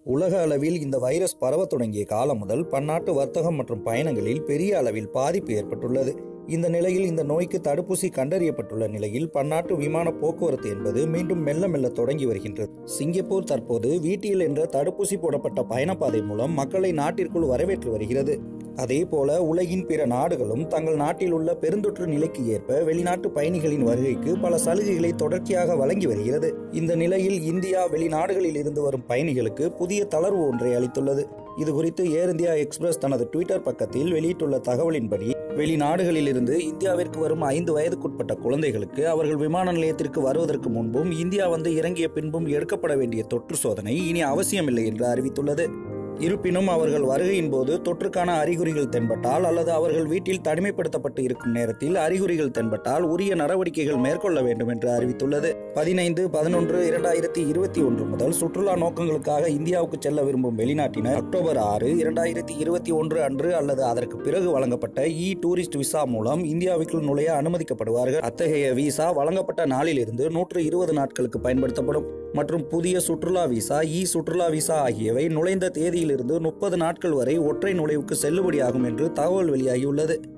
உலக அளவில் இந்த வைரஸ் பரவத் தொடங்கிய காலம் முதல் பன்னாட்டு வர்த்தகம் மற்றும் பயணங்களில் பெரிய அளவில் பாதிப்பு ஏற்பட்டுள்ளது இந்த நிலையில் இந்த நோய்க்கு தடுப்பூசி கண்டறியப்பட்டுள்ள நிலையில் பன்னாட்டு விமான போக்குவரத்து என்பது மீண்டும் மெல்ல மெல்ல தொடங்கி வருகின்றது சிங்கப்பூர் தற்போது வீட்டில் என்ற தடுப்பூசி போடப்பட்ட பயணப்பாதை மூலம் மக்களை நாட்டிற்குள் வரவேற்று வருகிறது அதே போல உலகின் பிற நாடுகளும் தங்கள் நாட்டில் உள்ள பெருந்தொற்று நிலைக்கு ஏற்ப வெளிநாட்டு பயணிகளின் வருகைக்கு பல சலுகைகளை தொடர்ச்சியாக வழங்கி வருகிறது இந்த நிலையில் இந்தியா வெளிநாடுகளில் இருந்து வரும் பயணிகளுக்கு புதிய தளர்வு ஒன்றை அளித்துள்ளது இது குறித்து ஏர் இந்தியா எக்ஸ்பிரஸ் தனது ட்விட்டர் பக்கத்தில் வெளியிட்டுள்ள தகவலின்படி வெளிநாடுகளில் இருந்து இந்தியாவிற்கு வரும் ஐந்து வயதுக்குட்பட்ட குழந்தைகளுக்கு அவர்கள் விமான நிலையத்திற்கு வருவதற்கு முன்பும் இந்தியா வந்து இறங்கிய பின்பும் எடுக்கப்பட வேண்டிய தொற்று சோதனை இனி அவசியமில்லை என்று அறிவித்துள்ளது இருப்பினும் அவர்கள் வருகையின் போது தொற்றுக்கான அறிகுறிகள் தென்பட்டால் அல்லது அவர்கள் வீட்டில் தனிமைப்படுத்தப்பட்டு இருக்கும் நேரத்தில் அறிகுறிகள் தென்பட்டால் உரிய நடவடிக்கைகள் மேற்கொள்ள வேண்டும் என்று அறிவித்துள்ளது பதினைந்து பதினொன்று இரண்டாயிரத்தி இருபத்தி ஒன்று முதல் சுற்றுலா நோக்கங்களுக்காக இந்தியாவுக்கு செல்ல விரும்பும் வெளிநாட்டினர் அக்டோபர் ஆறு இரண்டாயிரத்தி இருபத்தி ஒன்று அன்று அல்லது அதற்கு பிறகு வழங்கப்பட்ட இ டூரிஸ்ட் விசா மூலம் இந்தியாவுக்குள் நுழைய அனுமதிக்கப்படுவார்கள் அத்தகைய விசா வழங்கப்பட்ட நாளிலிருந்து நூற்று இருபது நாட்களுக்கு பயன்படுத்தப்படும் மற்றும் புதிய சுற்றுலா விசா இ சுற்றுலா விசா ஆகியவை நுழைந்த தேதியிலிருந்து முப்பது நாட்கள் வரை ஒற்றை நுழைவுக்கு செல்லுபடியாகும் என்று தகவல் வெளியாகியுள்ளது